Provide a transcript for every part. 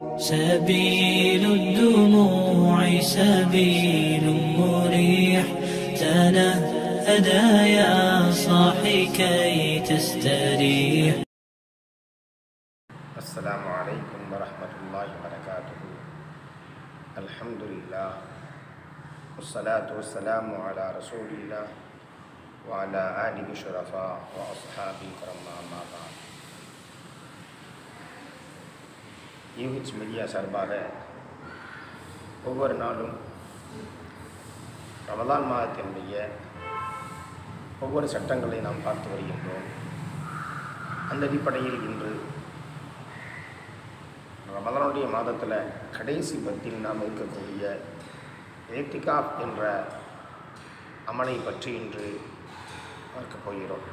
سبيل الدموع سبيل مريح تنهدى يا صاحي كي تستريح السلام عليكم ورحمة الله وبركاته الحمد لله والصلاة والسلام على رسول الله وعلى آله الشرفاء وأصحابه الكرام أما بعد UH media சார்பாக ஒவ்வொரு நாளும் ரமதான் மாதத்தினுடைய ஒவ்வொரு சட்டங்களை நாம் பார்த்து வருகின்றோம் அந்த அடிப்படையில் இன்று ரமலானுடைய மாதத்தில் கடைசி பத்தில் நாம் இருக்கக்கூடிய ஏத்திகாப் என்ற அமலை பற்றி இன்று பார்க்க போகிறோம்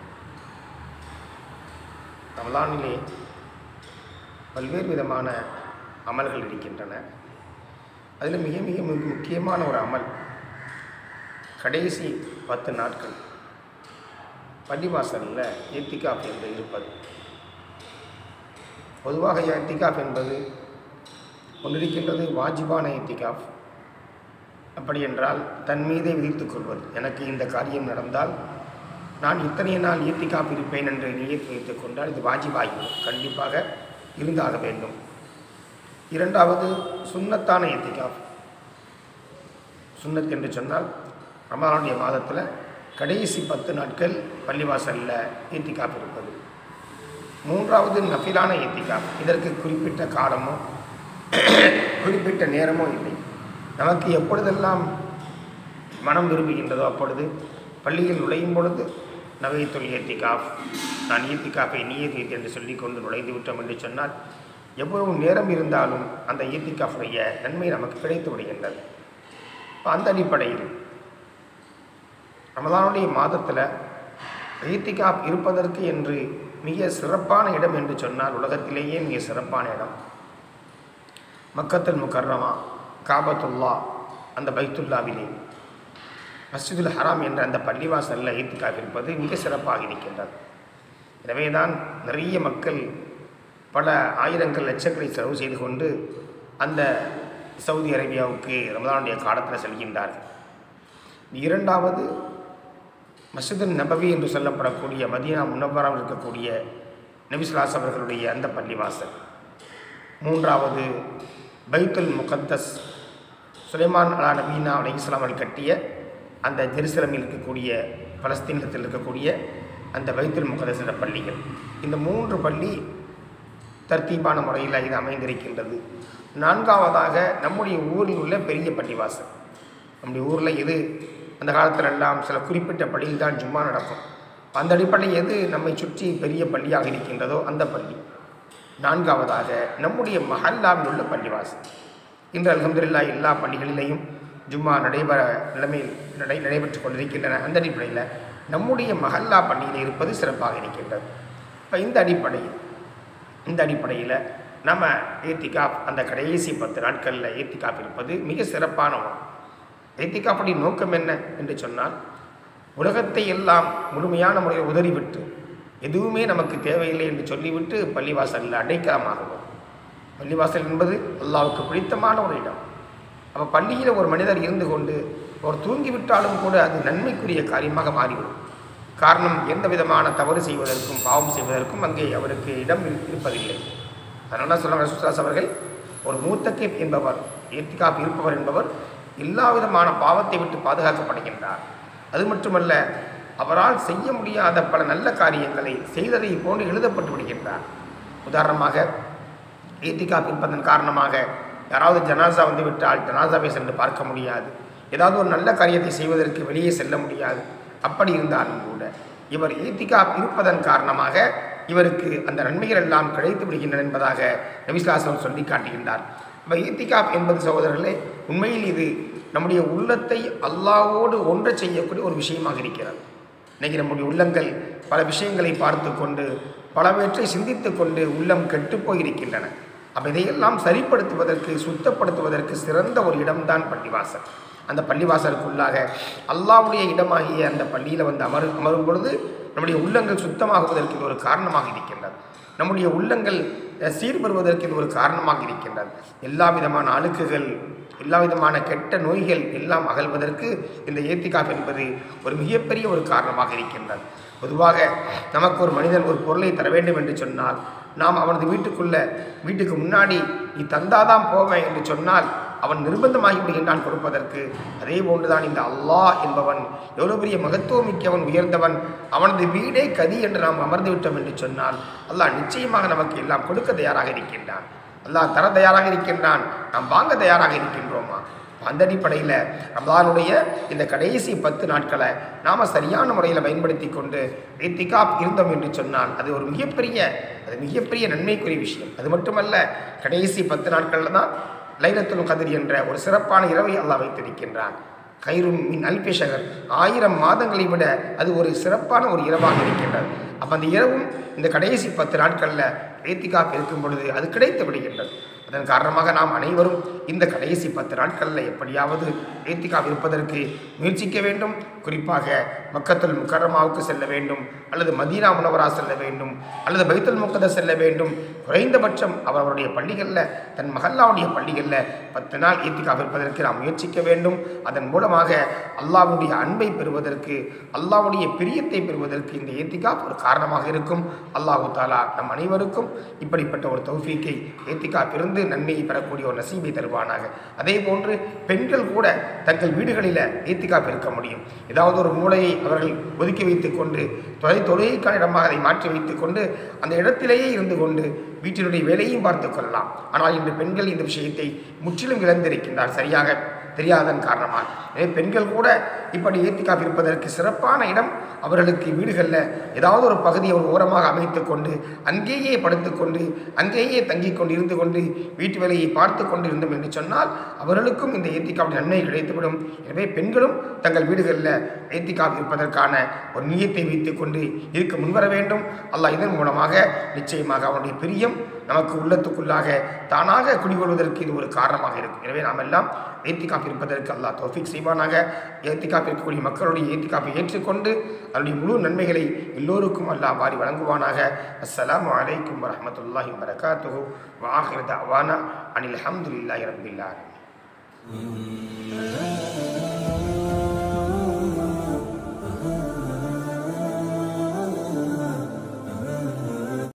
ரமலானிலே பல்வேறு விதமான அமல்கள் இருக்கின்றன அதில் மிக மிக மிக முக்கியமான ஒரு அமல் கடைசி பத்து நாட்கள் பள்ளிவாசலில் ஏத்திகாப் என்று இருப்பது பொதுவாக ஏத்திகாப் என்பது ஒன்றிருக்கின்றது வாஜிபான ஏத்திகாப் அப்படி என்றால் தன் மீதே விதித்துக் கொள்வது எனக்கு இந்த காரியம் நடந்தால் நான் இத்தனை நாள் ஏத்திகாப் இருப்பேன் என்று நியத்து வைத்துக் கொண்டால் இது வாஜிபாகிவிடும் கண்டிப்பாக இருந்தாக வேண்டும் இரண்டாவது சுன்னத்தான ஏத்திகாப் சுன்னத் என்று சொன்னால் ரமலானுடைய மாதத்தில் கடைசி பத்து நாட்கள் பள்ளிவாசலில் ஏத்திகாப் இருப்பது மூன்றாவது நஃபிலான ஏத்திகாப் இதற்கு குறிப்பிட்ட காலமோ குறிப்பிட்ட நேரமோ இல்லை நமக்கு எப்பொழுதெல்லாம் மனம் விரும்புகின்றதோ அப்பொழுது பள்ளியில் நுழையும் பொழுது நவைத்துல் ஏத்திகாஃப் நான் ஈத்திகாஃபை நீயத் என்று சொல்லிக்கொண்டு நுழைந்து விட்டோம் என்று சொன்னால் எவ்வளவு நேரம் இருந்தாலும் அந்த ஈத்திகாஃபுடைய நன்மை நமக்கு கிடைத்து விடுகின்றது இப்போ அந்த அடிப்படையில் ரமதானுடைய மாதத்தில் ஈத்திகாப் இருப்பதற்கு என்று மிக சிறப்பான இடம் என்று சொன்னால் உலகத்திலேயே மிக சிறப்பான இடம் மக்கத்தல் முக்கர்ரமா காபத்துல்லா அந்த பைத்துல்லாவிலே மஸ்ஜிதுல் ஹராம் என்ற அந்த பள்ளிவாசலில் ஈத்துக்காக இருப்பது மிக சிறப்பாக இருக்கின்றது எனவே தான் நிறைய மக்கள் பல ஆயிரங்கள் லட்சங்களை செலவு செய்து கொண்டு அந்த சவுதி அரேபியாவுக்கு ரமதானுடைய காலத்தில் செல்கின்றார்கள் இரண்டாவது மஸ்ஜிதுல் நபவி என்று சொல்லப்படக்கூடிய மதீனா முன்னவராக இருக்கக்கூடிய நபிஸ்லாஸ் அவர்களுடைய அந்த பள்ளிவாசல் மூன்றாவது பைத்துல் முகத்தஸ் சுலைமான் அலா நபீனா அலி இஸ்லாம் அவர்கள் கட்டிய அந்த ஜெருசலமில் இருக்கக்கூடிய பலஸ்தீனத்தில் இருக்கக்கூடிய அந்த பைத்துல் முகதஸ் என்ற பள்ளிகள் இந்த மூன்று பள்ளி தர்த்தீபான முறையில் இது அமைந்திருக்கின்றது நான்காவதாக நம்முடைய ஊரில் உள்ள பெரிய பள்ளிவாசல் நம்முடைய ஊரில் எது அந்த காலத்தில் எல்லாம் சில குறிப்பிட்ட பள்ளியில் தான் ஜும்மா நடக்கும் அந்த அடிப்படையில் எது நம்மை சுற்றி பெரிய பள்ளியாக இருக்கின்றதோ அந்த பள்ளி நான்காவதாக நம்முடைய மஹல்லாவில் உள்ள பள்ளிவாசல் இன்று அலமதுல்லா எல்லா பள்ளிகளிலேயும் ஜும்மா நடைபெற நிலைமையில் நடை நடைபெற்று கொண்டிருக்கின்றன அந்த அடிப்படையில் நம்முடைய மஹல்லா பள்ளியில் இருப்பது சிறப்பாக இருக்கின்றது இப்போ இந்த அடிப்படையில் இந்த அடிப்படையில் நம்ம ஏத்திகாப் அந்த கடைசி பத்து நாட்களில் ஏத்திகாப் இருப்பது மிக சிறப்பான ஒன்று ஏத்திகாப்புடைய நோக்கம் என்ன என்று சொன்னால் உலகத்தை எல்லாம் முழுமையான முறையில் உதறிவிட்டு எதுவுமே நமக்கு தேவையில்லை என்று சொல்லிவிட்டு பள்ளிவாசலில் அடைக்கலமாகவும் பள்ளிவாசல் என்பது அல்லாவுக்கு பிடித்தமான ஒரு இடம் அப்போ பள்ளியில் ஒரு மனிதர் இருந்து கொண்டு அவர் தூங்கிவிட்டாலும் கூட அது நன்மைக்குரிய காரியமாக மாறிவிடும் காரணம் எந்த விதமான தவறு செய்வதற்கும் பாவம் செய்வதற்கும் அங்கே அவருக்கு இடம் இருப்பதில்லை அதனால சொல்ல ரசூசாஸ் அவர்கள் ஒரு மூத்தக்கிப் என்பவர் ஏத்திகாப் இருப்பவர் என்பவர் எல்லா விதமான பாவத்தை விட்டு பாதுகாக்கப்படுகின்றார் அது மட்டுமல்ல அவரால் செய்ய முடியாத பல நல்ல காரியங்களை செய்ததை போன்று எழுதப்பட்டு விடுகின்றார் உதாரணமாக ஏத்திகாப் இருப்பதன் காரணமாக யாராவது ஜனாசா வந்து விட்டால் ஜனாசாவை சென்று பார்க்க முடியாது ஏதாவது ஒரு நல்ல காரியத்தை செய்வதற்கு வெளியே செல்ல முடியாது அப்படி இருந்தாலும் கூட இவர் ஏத்திகாப் இருப்பதன் காரணமாக இவருக்கு அந்த நன்மைகள் எல்லாம் கிடைத்து விடுகின்றன என்பதாக நபிஸ்லாசம் சொல்லி காட்டுகின்றார் இப்போ ஈத்திகாப் என்பது சகோதரர்களே உண்மையில் இது நம்முடைய உள்ளத்தை அல்லாவோடு ஒன்று செய்யக்கூடிய ஒரு விஷயமாக இருக்கிறது இன்றைக்கி நம்முடைய உள்ளங்கள் பல விஷயங்களை பார்த்து கொண்டு பலவற்றை சிந்தித்து கொண்டு உள்ளம் கெட்டுப் போயிருக்கின்றன அப்போ இதையெல்லாம் சரிப்படுத்துவதற்கு சுத்தப்படுத்துவதற்கு சிறந்த ஒரு இடம்தான் பள்ளிவாசல் அந்த பள்ளிவாசலுக்குள்ளாக அல்லாவுடைய இடமாகிய அந்த பள்ளியில் வந்து அமரு அமரும் பொழுது நம்முடைய உள்ளங்கள் சுத்தமாகுவதற்கு இது ஒரு காரணமாக இருக்கின்றது நம்முடைய உள்ளங்கள் அஹ், சீர்பெறுவதற்கு இது ஒரு காரணமாக இருக்கின்றது எல்லா விதமான அழுக்குகள் எல்லா விதமான கெட்ட நோய்கள் எல்லாம் அகல்வதற்கு இந்த ஏத்திகாப் என்பது ஒரு மிகப்பெரிய ஒரு காரணமாக இருக்கின்றது பொதுவாக நமக்கு ஒரு மனிதன் ஒரு பொருளை தர வேண்டும் என்று சொன்னால் நாம் அவனது வீட்டுக்குள்ள வீட்டுக்கு முன்னாடி நீ தந்தாதான் போவேன் என்று சொன்னால் அவன் நிர்பந்தமாகி விடுகின்றான் கொடுப்பதற்கு அதே போன்றுதான் இந்த அல்லாஹ் என்பவன் எவ்வளவு பெரிய மகத்துவமிக்கவன் உயர்ந்தவன் அவனது வீடே கதி என்று நாம் அமர்ந்து விட்டோம் என்று சொன்னால் அல்லாஹ் நிச்சயமாக நமக்கு எல்லாம் கொடுக்க தயாராக இருக்கின்றான் அல்லாஹ் தர தயாராக இருக்கின்றான் நாம் வாங்க தயாராக இருக்கின்றோமா அந்த அடிப்படையில் ரமலானுடைய இந்த கடைசி பத்து நாட்களை நாம் சரியான முறையில் பயன்படுத்தி கொண்டு ஏத்திகாப் இருந்தோம் என்று சொன்னால் அது ஒரு மிகப்பெரிய அது மிகப்பெரிய நன்மைக்குரிய விஷயம் அது மட்டுமல்ல கடைசி பத்து நாட்களில் தான் லைலத்துல் கதிர் என்ற ஒரு சிறப்பான இரவை அல்லாஹ் வைத்திருக்கின்றான் கைரும் மின் அல்பிஷகர் ஆயிரம் மாதங்களை விட அது ஒரு சிறப்பான ஒரு இரவாக இருக்கின்றது அப்போ அந்த இரவும் இந்த கடைசி பத்து நாட்களில் ஏத்திகாப் இருக்கும் பொழுது அது கிடைத்து விடுகின்றது அதன் காரணமாக நாம் அனைவரும் இந்த கடைசி பத்து நாட்களில் எப்படியாவது ஏத்திகாப் இருப்பதற்கு முயற்சிக்க வேண்டும் குறிப்பாக மக்கத்துல் முக்கரமாவுக்கு செல்ல வேண்டும் அல்லது மதீனா முனவரா செல்ல வேண்டும் அல்லது பைத்துல் முக்கத செல்ல வேண்டும் குறைந்தபட்சம் அவருடைய பள்ளிகளில் தன் மகல்லாவுடைய பள்ளிகளில் பத்து நாள் ஏத்திகாப் இருப்பதற்கு நாம் முயற்சிக்க வேண்டும் அதன் மூலமாக அல்லாஹ்வுடைய அன்பை பெறுவதற்கு அல்லாஹ்வுடைய பிரியத்தை பெறுவதற்கு இந்த ஏத்திகாப் ஒரு காரணமாக இருக்கும் அல்லாஹு தாலா நம் அனைவருக்கும் இப்படிப்பட்ட ஒரு தௌஃபீக்கை ஏத்திகாப் இருந்து நன்மையை பெறக்கூடிய ஒரு நசீபை தருவானாக அதே போன்று பெண்கள் கூட தங்கள் வீடுகளில் ஏத்திகாப் இருக்க முடியும் ஏதாவது ஒரு மூலையை அவர்கள் ஒதுக்கி வைத்துக்கொண்டு தொலை தொழுகைக்கான இடமாக அதை மாற்றி வைத்துக்கொண்டு அந்த இடத்திலேயே இருந்து கொண்டு வீட்டினுடைய வேலையும் பார்த்து கொள்ளலாம் ஆனால் இன்று பெண்கள் இந்த விஷயத்தை முற்றிலும் இழந்திருக்கின்றார் சரியாக தெரியாதன் காரணமாக எனவே பெண்கள் கூட இப்படி ஏத்திக்காப் இருப்பதற்கு சிறப்பான இடம் அவர்களுக்கு வீடுகளில் ஏதாவது ஒரு பகுதியை ஒரு ஓரமாக அமைத்து கொண்டு அங்கேயே படுத்துக்கொண்டு அங்கேயே தங்கிக் கொண்டு இருந்து கொண்டு வீட்டு வேலையை பார்த்து கொண்டு இருந்தோம் என்று சொன்னால் அவர்களுக்கும் இந்த ஏத்திக்காவுடைய நன்மை கிடைத்துவிடும் எனவே பெண்களும் தங்கள் வீடுகளில் ஏத்திக்காப் இருப்பதற்கான ஒரு நியத்தை வைத்துக் கொண்டு இருக்க முன்வர வேண்டும் அல்லாஹ் இதன் மூலமாக நிச்சயமாக அவனுடைய பிரியம் நமக்கு உள்ளத்துக்குள்ளாக தானாக குடிகொள்வதற்கு இது ஒரு காரணமாக இருக்கும் எனவே நாம் எல்லாம் ஏத்திகாப் இருப்பதற்கு அல்லாஹ் தௌஃபிக் செய்வானாக ஏத்திகாப் இருக்கக்கூடிய மக்களுடைய ஏத்திகாப்பை ஏற்றுக்கொண்டு அதனுடைய முழு நன்மைகளை எல்லோருக்கும் அல்லாஹ் வாரி வழங்குவானாக அஸ்ஸலாமு அலைக்கும் வரஹ்மத்துல்லாஹி வரகாத்துஹு வாஹிர் தஅவானா அனில் ஹம்துலில்லாஹி ரப்பில் ஆலமீன்